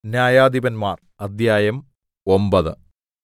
ന്യായാധിപന്മാർ അദ്ധ്യായം ഒമ്പത്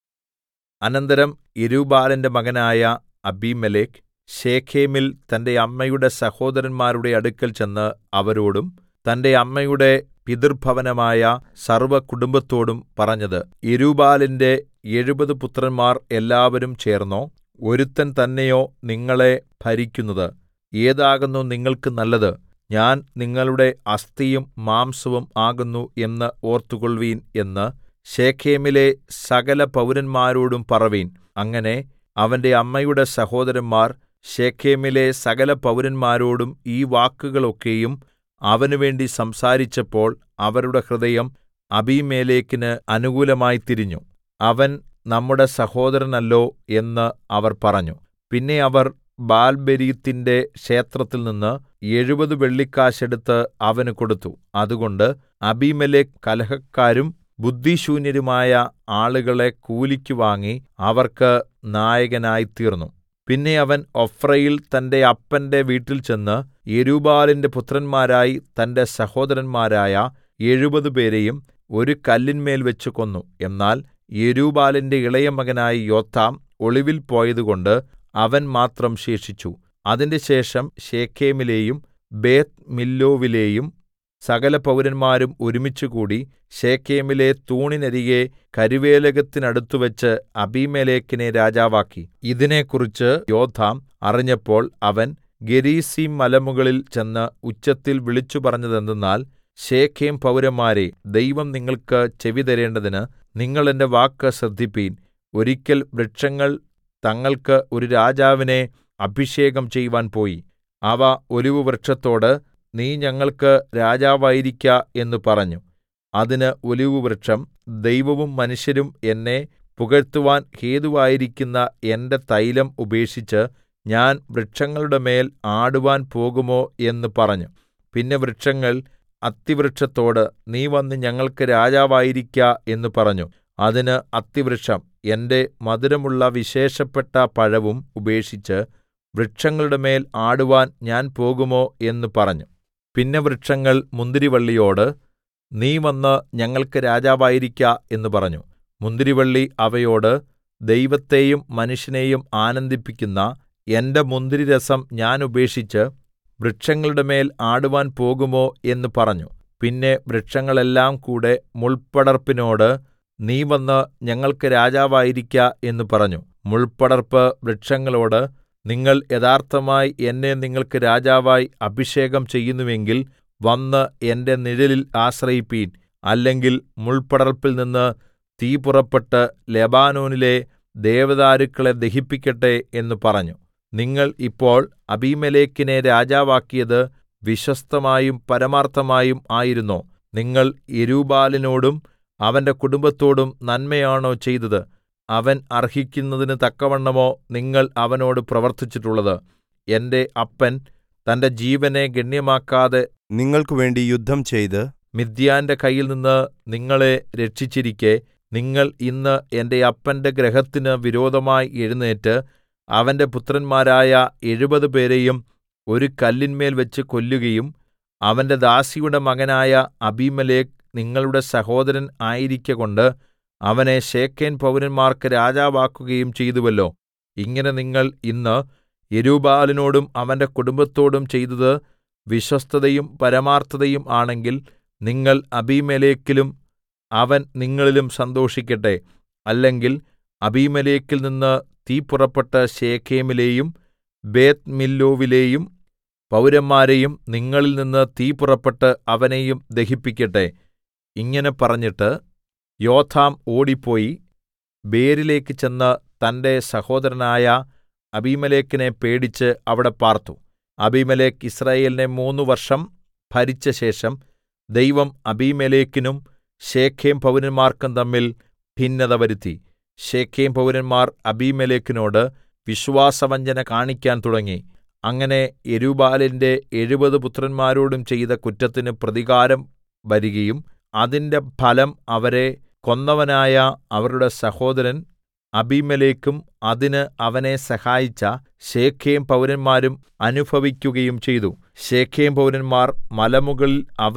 അനന്തരം യെരുബ്ബാലിന്റെ മകനായ അബീമേലെക്ക് ശെഖേമിൽ തന്റെ അമ്മയുടെ സഹോദരന്മാരുടെ അടുക്കൽ ചെന്ന് അവരോടും തന്റെ അമ്മയുടെ പിതൃഭവനമായ സർവ്വകുടുംബത്തോടും പറഞ്ഞത് യെരുബ്ബാലിന്റെ എഴുപത് പുത്രന്മാർ എല്ലാവരും ചേർന്നോ ഒരുത്തൻ തന്നെയോ നിങ്ങളെ ഭരിക്കുന്നത് ഏതാകുന്നു നിങ്ങൾക്ക് നല്ലത് ഞാൻ നിങ്ങളുടെ അസ്ഥിയും മാംസവും ആകുന്നു എന്ന് ഓർത്തുകൊൾവീൻ എന്ന് ശെഖേമിലെ സകലപൌരന്മാരോടും പറവിൻ അങ്ങനെ അവന്റെ അമ്മയുടെ സഹോദരന്മാർ ശെഖേമിലെ സകലപൌരന്മാരോടും ഈ വാക്കുകൾ ഒക്കെയും അവനുവേണ്ടി സംസാരിച്ചപ്പോൾ അവരുടെ ഹൃദയം അബീമേലെക്കിന് അനുകൂലമായി തിരിഞ്ഞു അവൻ നമ്മുടെ സഹോദരനല്ലോ എന്ന് അവർ പറഞ്ഞു പിന്നെ അവർ ബാൽബെരീത്തിന്റെ ക്ഷേത്രത്തിൽനിന്ന് എഴുപത് വെള്ളിക്കാശ് എടുത്ത് അവന് കൊടുത്തു അതുകൊണ്ട് അബീമേലെക്ക് കലഹക്കാരും ബുദ്ധിശൂന്യരുമായ ആളുകളെ കൂലിക്ക് വാങ്ങി അവർക്ക് നായകനായിത്തീർന്നു പിന്നെ അവൻ ഒഫ്രയിൽ തന്റെ അപ്പന്റെ വീട്ടിൽ ചെന്ന് യെരുബ്ബാലിന്റെ പുത്രന്മാരായി തന്റെ സഹോദരന്മാരായ എഴുപത് പേരെയും ഒരു കല്ലിന്മേൽ വെച്ച് കൊന്നു എന്നാൽ യെരുബ്ബാലിന്റെ ഇളയ മകനായ യോഥാം ഒളിവിൽ പോയതുകൊണ്ട് അവൻ മാത്രം ശേഷിച്ചു അതിൻറെശേഷം ശെഖേമിലെയും ബേത്ത്മില്ലോവിലെയും സകലപൌരന്മാരും ഒരുമിച്ചുകൂടി ശെഖേമിലെ തൂണിനരികെ കരുവേലകത്തിനടുത്തുവച്ച് അബീമേലെക്കിനെ രാജാവാക്കി ഇതിനെക്കുറിച്ച് യോഥാം അറിഞ്ഞപ്പോൾ അവൻ ഗെരിസീം മലമുകളിൽ ചെന്ന് ഉച്ചത്തിൽ വിളിച്ചു പറഞ്ഞതെന്തെന്നാൽ ശെഖേം പൗരന്മാരേ ദൈവം നിങ്ങൾക്ക് ചെവിതരേണ്ടതിന് നിങ്ങൾ എന്റെ വാക്ക് ശ്രദ്ധിപ്പീൻ ഒരിക്കൽ വൃക്ഷങ്ങൾ തങ്ങൾക്ക് ഒരു രാജാവിനെ അഭിഷേകം ചെയ്‌വാൻ പോയി അവ ഒലിവുവൃക്ഷത്തോട് നീ ഞങ്ങൾക്ക് രാജാവായിരിക്ക എന്ന് പറഞ്ഞു അതിന് ഒലിവുവൃക്ഷം ദൈവവും മനുഷ്യരും എന്നെ പുകഴ്ത്തുവാൻ ഹേതുവായിരിക്കുന്ന എന്റെ തൈലം ഉപേക്ഷിച്ച് ഞാൻ വൃക്ഷങ്ങളുടെ മേൽ ആടുവാൻ പോകുമോ എന്ന് പറഞ്ഞു പിന്നെ വൃക്ഷങ്ങൾ അത്തിവൃക്ഷത്തോട് നീ വന്ന് ഞങ്ങൾക്ക് രാജാവായിരിക്ക എന്ന് പറഞ്ഞു അതിന് അത്തിവൃക്ഷം എന്റെ മധുരമുള്ള വിശേഷപ്പെട്ട പഴവും ഉപേക്ഷിച്ച് വൃക്ഷങ്ങളുടെ മേൽ ആടുവാൻ ഞാൻ പോകുമോ എന്ന് പറഞ്ഞു പിന്നെ വൃക്ഷങ്ങൾ മുന്തിരിവള്ളിയോട് നീ വന്ന് ഞങ്ങൾക്ക് രാജാവായിരിക്ക എന്ന് പറഞ്ഞു മുന്തിരിവള്ളി അവയോട് ദൈവത്തെയും മനുഷ്യനെയും ആനന്ദിപ്പിക്കുന്ന എന്റെ മുന്തിരിരസം ഞാൻ ഉപേക്ഷിച്ച് വൃക്ഷങ്ങളുടെ മേൽ ആടുവാൻ പോകുമോ എന്ന് പറഞ്ഞു പിന്നെ വൃക്ഷങ്ങളെല്ലാം കൂടെ മുൾപ്പടർപ്പിനോട് നീ വന്ന് ഞങ്ങൾക്ക് രാജാവായിരിക്ക എന്ന് പറഞ്ഞു മുൾപ്പടർപ്പ് വൃക്ഷങ്ങളോട് നിങ്ങൾ യഥാർത്ഥമായി എന്നെ നിങ്ങൾക്ക് രാജാവായി അഭിഷേകം ചെയ്യുന്നുവെങ്കിൽ വന്ന് എന്റെ നിഴലിൽ ആശ്രയിപ്പീൻ അല്ലെങ്കിൽ മുൾപ്പടർപ്പിൽ നിന്ന് തീ പുറപ്പെട്ട് ലെബാനോനിലെ ദേവദാരുക്കളെ ദഹിപ്പിക്കട്ടെ എന്ന് പറഞ്ഞു നിങ്ങൾ ഇപ്പോൾ അബീമേലെക്കിനെ രാജാവാക്കിയത് വിശ്വസ്തമായും പരമാർത്ഥമായും ആയിരുന്നോ നിങ്ങൾ യെരുബ്ബാലിനോടും അവന്റെ കുടുംബത്തോടും നന്മയാണോ ചെയ്തത് അവൻ അർഹിക്കുന്നതിന് തക്കവണ്ണമോ നിങ്ങൾ അവനോട് പ്രവർത്തിച്ചിട്ടുള്ളത് എന്റെ അപ്പൻ തന്റെ ജീവനെ ഗണ്യമാക്കാതെ നിങ്ങൾക്ക് വേണ്ടി യുദ്ധം ചെയ്ത് മിദ്യാന്റെ കയ്യിൽനിന്ന് നിങ്ങളെ രക്ഷിച്ചിരിക്കെ നിങ്ങൾ ഇന്ന് എന്റെ അപ്പന്റെ ഗൃഹത്തിന് വിരോധമായി എഴുന്നേറ്റ് അവന്റെ പുത്രന്മാരായ എഴുപത് പേരെയും ഒരു കല്ലിന്മേൽ വെച്ച് കൊല്ലുകയും അവന്റെ ദാസിയുടെ മകനായ അബീമേലെക്ക് നിങ്ങളുടെ സഹോദരൻ ആയിരിക്കകൊണ്ട് അവനെ ശെഖേം പൗരന്മാർക്ക് രാജാവാക്കുകയും ചെയ്തുവല്ലോ ഇങ്ങനെ നിങ്ങൾ ഇന്ന് യെരുബ്ബാലിനോടും അവന്റെ കുടുംബത്തോടും ചെയ്തത് വിശ്വസ്തതയും പരമാർത്ഥതയും ആണെങ്കിൽ നിങ്ങൾ അബീമേലെക്കിലും അവൻ നിങ്ങളിലും സന്തോഷിക്കട്ടെ അല്ലെങ്കിൽ അബീമേലെക്കിൽ നിന്ന് തീ പുറപ്പെട്ട് ശെഖേമിലെയും ബേത്ത്മില്ലോവിലെയും പൗരന്മാരെയും നിങ്ങളിൽ നിന്ന് തീ പുറപ്പെട്ട് അവനെയും ദഹിപ്പിക്കട്ടെ ഇങ്ങനെ പറഞ്ഞിട്ട് യോഥാം ഓടിപ്പോയി ബേരിലേക്ക് ചെന്ന് തന്റെ സഹോദരനായ അബീമേലെക്കിനെ പേടിച്ച് അവിടെ പാർത്തു അബീമേലെക്ക് യിസ്രായേലിനെ മൂന്ന് വർഷം ഭരിച്ചശേഷം ദൈവം അബീമേലെക്കിനും ശെഖേം പൗരന്മാർക്കും തമ്മിൽ ഭിന്നത വരുത്തി ശെഖേം പൗരന്മാർ അബീമേലെക്കിനോട് വിശ്വാസവഞ്ചന കാണിക്കാൻ തുടങ്ങി അങ്ങനെ യെരുബ്ബാലിന്റെ എഴുപത് പുത്രന്മാരോടും ചെയ്ത കുറ്റത്തിന് പ്രതികാരം വരികയും അതിന്റെ ഫലം അവരെ കൊന്നവനായ അവരുടെ സഹോദരൻ അബീമേലെക്കും അതിന് അവനെ സഹായിച്ച ശെഖേം പൗരന്മാരും അനുഭവിക്കുകയും ചെയ്തു ശെഖേം പൗരന്മാർ മലമുകളിൽ അവന്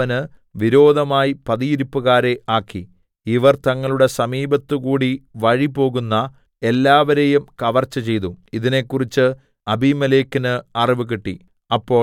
വിരോധമായി പതിയിരിപ്പുകാരെ ആക്കി ഇവർ തങ്ങളുടെ സമീപത്തുകൂടി വഴിപോകുന്ന എല്ലാവരെയും കവർച്ച ചെയ്തു ഇതിനെക്കുറിച്ച് അബീമേലെക്കിന് അറിവ് കിട്ടി അപ്പോൾ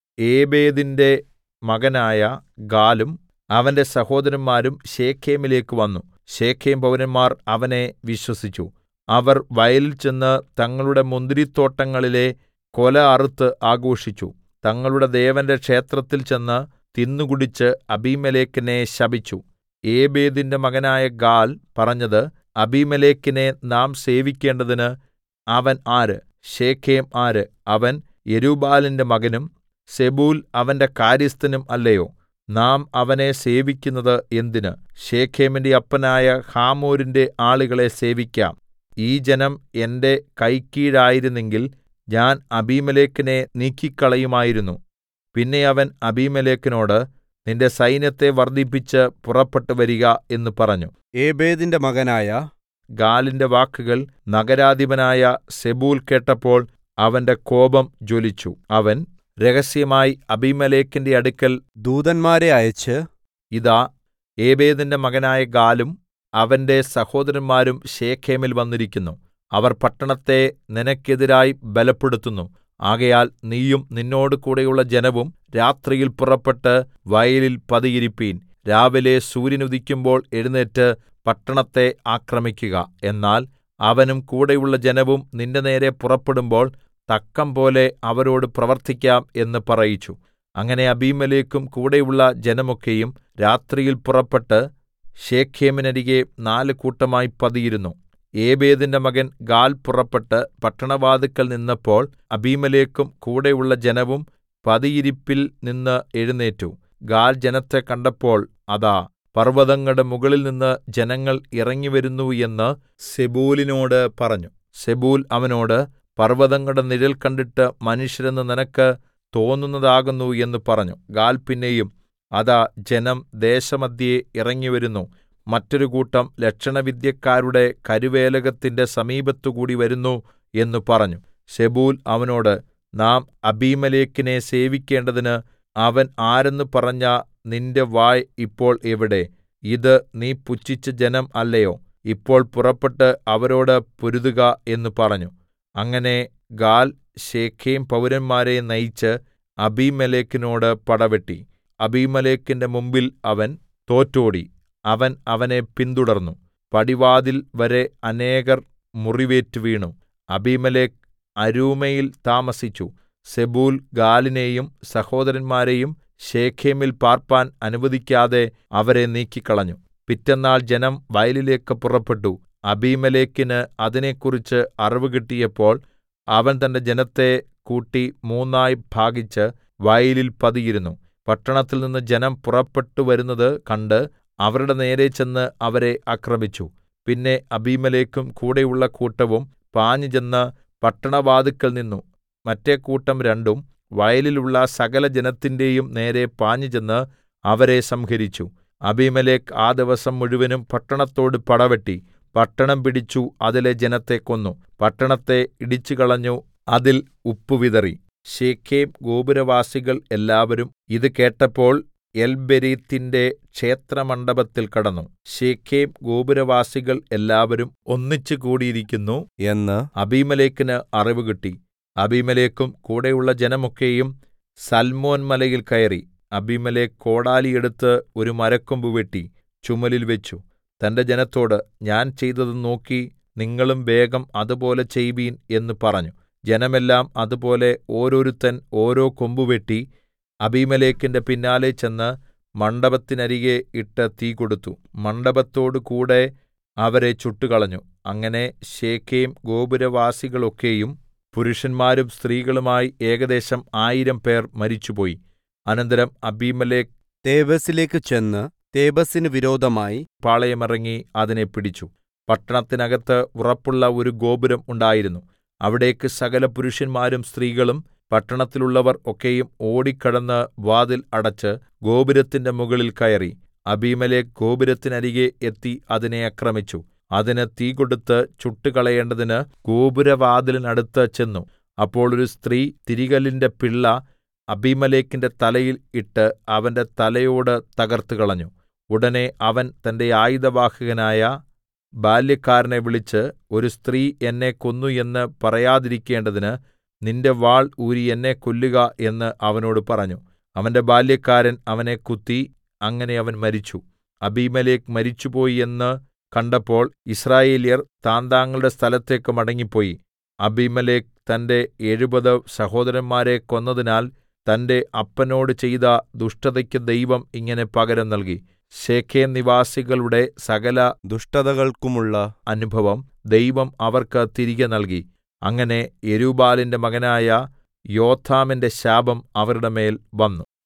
ഏബേദിന്റെ മകനായ ഗാലും അവന്റെ സഹോദരന്മാരും ശെഖേമിലേക്ക് വന്നു ശെഖേം പൗരന്മാർ അവനെ വിശ്വസിച്ചു അവർ വയലിൽ ചെന്ന് തങ്ങളുടെ മുന്തിരിത്തോട്ടങ്ങളിലെ കൊല അറുത്ത് ആഘോഷിച്ചു തങ്ങളുടെ ദേവന്റെ ക്ഷേത്രത്തിൽ ചെന്ന് തിന്നുകുടിച്ച് അബീമേലെക്കിനെ ശപിച്ചു ഏബേദിന്റെ മകനായ ഗാൽ പറഞ്ഞത് അബീമേലെക്കിനെ നാം സേവിക്കേണ്ടതിന് അവൻ ആര് ശെഖേം ആര് അവൻ യെരുബ്ബാലിന്റെ മകനും സെബൂൽ അവന്റെ കാര്യസ്ഥനും അല്ലയോ നാം അവനെ സേവിക്കുന്നത് എന്തിന് ശെഖേമിന്റെ അപ്പനായ ഹാമോരിന്റെ ആളുകളെ സേവിക്കാം ഈ ജനം എന്റെ കൈക്കീഴായിരുന്നെങ്കിൽ ഞാൻ അബീമേലെക്കിനെ നീക്കിക്കളയുമായിരുന്നു പിന്നെ അവൻ അബീമേലെക്കിനോട് നിന്റെ സൈന്യത്തെ വർദ്ധിപ്പിച്ച് പുറപ്പെട്ടു വരിക എന്ന് പറഞ്ഞു ഏബേദിന്റെ മകനായ ഗാലിന്റെ വാക്കുകൾ നഗരാധിപനായ സെബൂൽ കേട്ടപ്പോൾ അവന്റെ കോപം ജ്വലിച്ചു അവൻ രഹസ്യമായി അബീമേലെക്കിന്റെ അടുക്കൽ ദൂതന്മാരെ അയച്ച് ഇതാ ഏബേദിന്റെ മകനായ ഗാലും അവന്റെ സഹോദരന്മാരും ശെഖേമിൽ വന്നിരിക്കുന്നു അവർ പട്ടണത്തെ നിനക്കെതിരായി ബലപ്പെടുത്തുന്നു ആകയാൽ നീയും നിന്നോട് കൂടെയുള്ള ജനവും രാത്രിയിൽ പുറപ്പെട്ട് വയലിൽ പതിയിരിപ്പീൻ രാവിലെ സൂര്യൻ ഉദിക്കുമ്പോൾ എഴുന്നേറ്റ് പട്ടണത്തെ ആക്രമിക്കുക എന്നാൽ അവനും കൂടെയുള്ള ജനവും നിന്റെ നേരെ പുറപ്പെടുമ്പോൾ തക്കംപോലെ അവരോട് പ്രവർത്തിക്കാം എന്ന് പറയിച്ചു അങ്ങനെ അബീമേലെക്കും കൂടെയുള്ള ജനമൊക്കെയും രാത്രിയിൽ പുറപ്പെട്ട് ശെഖേമിനരികെ നാല് കൂട്ടമായി പതിയിരുന്നു ഏബേദിന്റെ മകൻ ഗാൽ പുറപ്പെട്ട് പട്ടണവാതിക്കൽ നിന്നപ്പോൾ അബീമേലെക്കും കൂടെയുള്ള ജനവും പതിയിരിപ്പിൽ നിന്ന് എഴുന്നേറ്റു ഗാൽ ജനത്തെ കണ്ടപ്പോൾ അതാ പർവ്വതങ്ങളുടെ മുകളിൽ നിന്ന് ജനങ്ങൾ ഇറങ്ങിവരുന്നു എന്ന് സെബൂലിനോട് പറഞ്ഞു സെബൂൽ അവനോട് പർവ്വതങ്ങളുടെ നിഴൽ കണ്ടിട്ട് മനുഷ്യരെന്ന് നിനക്ക് തോന്നുന്നതാകുന്നു എന്ന് പറഞ്ഞു ഗാൽ പിന്നെയും അതാ ജനം ദേശമദ്ധ്യേ ഇറങ്ങിവരുന്നു മറ്റൊരു കൂട്ടം ലക്ഷണവിദ്യക്കാരുടെ കരുവേലകത്തിന്റെ സമീപത്തുകൂടി വരുന്നു എന്ന് പറഞ്ഞു സെബൂൽ അവനോട് നാം അബീമേലെക്കിനെ സേവിക്കേണ്ടതിന് അവൻ ആരെന്ന് പറഞ്ഞ നിന്റെ വായ് ഇപ്പോൾ എവിടെ ഇത് നീ പുച്ഛിച്ച ജനം അല്ലയോ ഇപ്പോൾ പുറപ്പെട്ട് അവരോട് പൊരുതുക എന്ന് പറഞ്ഞു അങ്ങനെ ഗാൽ ശെഖേം പൗരന്മാരെ നയിച്ച് അബീമേലെക്കിനോട് പടവെട്ടി അബീമേലെക്കിന്റെ മുമ്പിൽ അവൻ തോറ്റോടി അവൻ അവനെ പിന്തുടർന്നു പടിവാതിൽ വരെ അനേകർ മുറിവേറ്റ് വീണു അബീമേലെക്ക് അരൂമയിൽ താമസിച്ചു സെബൂൽ ഗാലിനെയും സഹോദരന്മാരെയും ശെഖേമിൽ പാർപ്പാൻ അനുവദിക്കാതെ അവരെ നീക്കിക്കളഞ്ഞു പിറ്റെന്നാൾ ജനം വയലിലേക്ക് പുറപ്പെട്ടു അബീമേലെക്കിന് അതിനെക്കുറിച്ച് അറിവ് കിട്ടിയപ്പോൾ അവൻ തന്റെ ജനത്തെ കൂട്ടി മൂന്നായി ഭാഗിച്ച് വയലിൽ പതിയിരുന്നു പട്ടണത്തിൽ നിന്ന് ജനം പുറപ്പെട്ടു വരുന്നത് കണ്ട് അവരുടെ നേരെ ചെന്ന് അവരെ ആക്രമിച്ചു പിന്നെ അബീമേലെക്കും കൂടെയുള്ള കൂട്ടവും പാഞ്ഞുചെന്ന് പട്ടണവാതിക്കൽ നിന്നു മറ്റെ കൂട്ടം രണ്ടും വയലിലുള്ള സകല ജനത്തിന്റെയും നേരെ പാഞ്ഞുചെന്ന് അവരെ സംഹരിച്ചു അബീമേലെക്ക് ആ ദിവസം മുഴുവനും പട്ടണത്തോട് പടവെട്ടി പട്ടണം പിടിച്ചു അതിലെ ജനത്തെ കൊന്നു പട്ടണത്തെ ഇടിച്ചുകളഞ്ഞു അതിൽ ഉപ്പ് വിതറി ശെഖേം ഗോപുരവാസികൾ എല്ലാവരും ഇത് കേട്ടപ്പോൾ എൽബെരീത്തിന്റെ ക്ഷേത്രമണ്ഡപത്തിൽ കടന്നു ശെഖേം ഗോപുരവാസികൾ എല്ലാവരും ഒന്നിച്ചു കൂടിയിരിക്കുന്നു എന്ന് അബീമേലെക്കിന് അറിവ് കിട്ടി അബീമേലെക്കും കൂടെയുള്ള ജനമൊക്കെയും സൽമോൻ മലയിൽ കയറി അബീമേലെക്ക് കോടാലി എടുത്ത് ഒരു മരക്കൊമ്പ് വെട്ടി ചുമലിൽ വെച്ചു തന്റെ ജനത്തോട് ഞാൻ ചെയ്തത് നോക്കി നിങ്ങളും വേഗം അതുപോലെ ചെയ്വീൻ എന്ന് പറഞ്ഞു ജനമെല്ലാം അതുപോലെ ഓരോരുത്തൻ ഓരോ കൊമ്പ് വെട്ടി അബീമേലെക്കിന്റെ പിന്നാലെ ചെന്ന് മണ്ഡപത്തിനരികെ ഇട്ട് തീ കൊടുത്തു മണ്ഡപത്തോടു കൂടെ അവരെ ചുട്ടുകളഞ്ഞു അങ്ങനെ ശെഖേം ഗോപുരവാസികളൊക്കെയും പുരുഷന്മാരും സ്ത്രീകളുമായി ഏകദേശം ആയിരം പേർ മരിച്ചുപോയി അനന്തരം അബീമേലെക്ക് തേബസിലേക്ക് ചെന്ന് തേബസിന് വിരോധമായി പാളയമിറങ്ങി അതിനെ പിടിച്ചു പട്ടണത്തിനകത്ത് ഉറപ്പുള്ള ഒരു ഗോപുരം ഉണ്ടായിരുന്നു അവിടേക്ക് സകല പുരുഷന്മാരും സ്ത്രീകളും പട്ടണത്തിലുള്ളവർ ഒക്കെയും ഓടിക്കടന്ന് വാതിൽ അടച്ച് ഗോപുരത്തിന്റെ മുകളിൽ കയറി അബീമേലെക്ക് ഗോപുരത്തിനരികെ എത്തി അതിനെ ആക്രമിച്ചു അതിന് തീ കൊടുത്ത് ചുട്ടുകളയേണ്ടതിന് ഗോപുരവാതിലിനടുത്ത് ചെന്നു അപ്പോൾ ഒരു സ്ത്രീ തിരികല്ലിന്റെ പിള്ള അബീമേലെക്കിന്റെ തലയിൽ ഇട്ട് അവന്റെ തലയോട് തകർത്തുകളഞ്ഞു ഉടനെ അവൻ തന്റെ ആയുധവാഹകനായ ബാല്യക്കാരനെ വിളിച്ച് ഒരു സ്ത്രീ എന്നെ കൊന്നു എന്ന് പറയാതിരിക്കേണ്ടതിന് നിന്റെ വാൾ ഊരി എന്നെ കൊല്ലുക എന്ന് അവനോട് പറഞ്ഞു അവന്റെ ബാല്യക്കാരൻ അവനെ കുത്തി അങ്ങനെ അവൻ മരിച്ചു അബീമേലെക്ക് മരിച്ചുപോയി എന്ന് കണ്ടപ്പോൾ യിസ്രായേല്യർ താന്താങ്ങളുടെ സ്ഥലത്തേക്ക് മടങ്ങിപ്പോയി അബീമേലെക്ക് തന്റെ എഴുപത് സഹോദരന്മാരെ കൊന്നതിനാൽ തന്റെ അപ്പനോട് ചെയ്ത ദുഷ്ടതയ്ക്ക് ദൈവം ഇങ്ങനെ പകരം നൽകി ശെഖേം നിവാസികളുടെ സകല ദുഷ്ടതകൾക്കുമുള്ള അനുഭവം ദൈവം അവർക്ക് തിരികെ നൽകി അങ്ങനെ യെരുബ്ബാലിന്റെ മകനായ യോഥാമിന്റെ ശാപം അവരുടെ മേൽ വന്നു